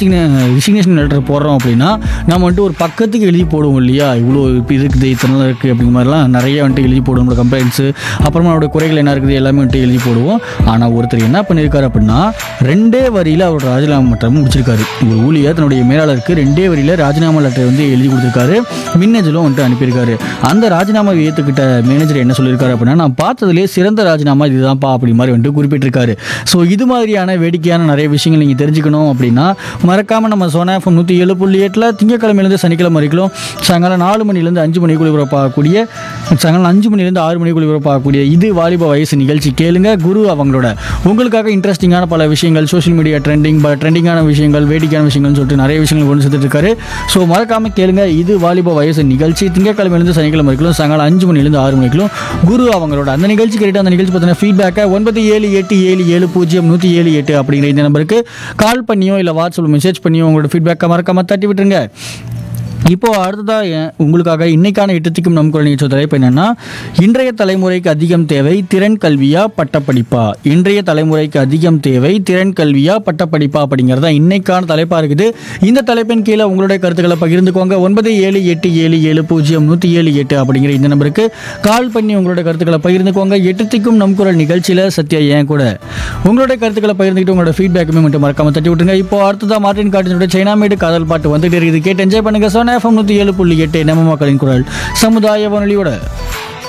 ரிசிக்னே resignation letter போடுறோம் அப்படின்னா நம்ம வந்துட்டு ஒரு பக்கத்துக்கு எழுதி போடுவோம் இல்லையா இவ்வளோ இப்போ இருக்குது இத்தனை நாள் இருக்குது அப்படிங்கிற மாதிரிலாம் நிறைய வந்துட்டு எழுதி போடுவோம் நம்மளோட கம்ப்ளைண்ட்ஸு அப்புறமா நம்மளோட குறைகள் என்ன இருக்குது எல்லாமே வந்துட்டு எழுதி போடுவோம் ஆனால் ஒருத்தர் என்ன பண்ணியிருக்காரு அப்படின்னா ரெண்டே வரியில் அவரோட ராஜினாமா மட்டம் முடிச்சிருக்காரு ஒரு ஊழியர் தன்னுடைய மேலாளருக்கு ரெண்டே வரியில் ராஜினாமா லெட்டர் வந்து எழுதி கொடுத்துருக்காரு மின்னஞ்சலும் வந்துட்டு அனுப்பியிருக்காரு அந்த ராஜினாமாவை ஏற்றுக்கிட்ட மேனேஜர் என்ன சொல்லியிருக்காரு அப்படின்னா நான் பார்த்ததுலேயே சிறந்த ராஜினாமா இதுதான்ப்பா அப்படி மாதிரி வந்துட்டு குறிப்பிட்டிருக்காரு ஸோ இது மாதிரியான வேடிக்கையான நிறைய விஷயங்கள் நீங்கள் தெரிஞ்சுக்கணும் அப்படின்னா மறக்காமல் நம்ம சோனா எஃப்எம் நூற்றி ஏழு புள்ளி எட்டில் திங்கக்கிழமையிலேருந்து சனிக்கிழமை வரைக்கும் சாயங்காலம் நாலு மணிலேருந்து அஞ்சு மணிக்குள்ள ஒளிபரப்பாகக்கூடிய சாயங்காலம் அஞ்சு மணிலேருந்து ஆறு மணிக்குள்ள ஒளிபரப்பாகக்கூடிய இது வாலிப வயசு நிகழ்ச்சி கேளுங்க குரு அவங்களோட உங்களுக்காக இன்ட்ரெஸ்டிங்கான பல விஷயங்கள் சோஷியல் மீடியா ட்ரெண்டிங் பல ட்ரெண்டிங்கான விஷயங்கள் வேடிக்கையான விஷயங்கள்னு சொல்லிட்டு நிறைய விஷயங்கள் கொண்டு சேர்த்துட்டு இருக்காரு ஸோ மறக்காமல் கேளுங்க இது வாலிப வயசு நிகழ்ச்சி திங்கக்கிழமையிலேருந்து சனிக்கிழமை வரைக்கும் சாயங்காலம் அஞ்சு மணிலேருந்து ஆறு மணிக்கும் குரு அவங்களோட அந்த நிகழ்ச்சி கேட்டு அந்த நிகழ்ச்சி பற்றின ஃபீட்பேக்கை ஒன்பது ஏழு எட்டு ஏழு ஏழு பூஜ்ஜியம் நூற்றி ஏழு எட்டு அப்படிங்கிற இந்த நம்பருக்கு கால் பண்ணியோ இல்லை வாட்ஸ்அப்பில் மெசேஜ் பண்ணியோ உங்களோட ஃபீட்பேக்கை மறக்காம தட்டி விட்டுருங்க இப்போ அடுத்ததாக எ- உங்களுக்காக இன்னைக்கான எட்டத்துக்கும் நம் குரல் நிகழ்ச்சி தலைப்பு என்னன்னா இன்றைய தலைமுறைக்கு அதிகம் தேவை திறன் கல்வியா பட்டப்படிப்பா இன்றைய தலைமுறைக்கு அதிகம் தேவை திறன் கல்வியா பட்டப்படிப்பா அப்படிங்கிறது தான் இன்னைக்கான தலைப்பாக இருக்குது இந்த தலைப்பின் கீழே உங்களுடைய கருத்துக்களை பகிர்ந்துக்கோங்க ஒன்பது ஏழு எட்டு ஏழு ஏழு பூஜ்ஜியம் நூற்றி ஏழு எட்டு அப்படிங்கிற இந்த நம்பருக்கு கால் பண்ணி உங்களோட கருத்துக்களை பகிர்ந்துக்கோங்க எட்டத்துக்கும் நம் குரல் நிகழ்ச்சியில் சத்யா ஏன் கூட உங்களுடைய கருத்துக்களை பகிர்ந்துக்கிட்டு உங்களோட ஃபீட்பேக்குமே மட்டும் மறக்காம தட்டி விட்டுருங்க இப்போ அடுத்ததா மார்டின் காட்டினோட சைனா மேடு காதல் பாட்டு வந்துட்டு இருக்குது கேட்டு என்ஜாய் பண்ணுங்க சோனா எஃப்எம் நூற்றி ஏழு புள்ளி எட்டு நம்ம மக்களின் குரல் சமுதாய வானொலியோட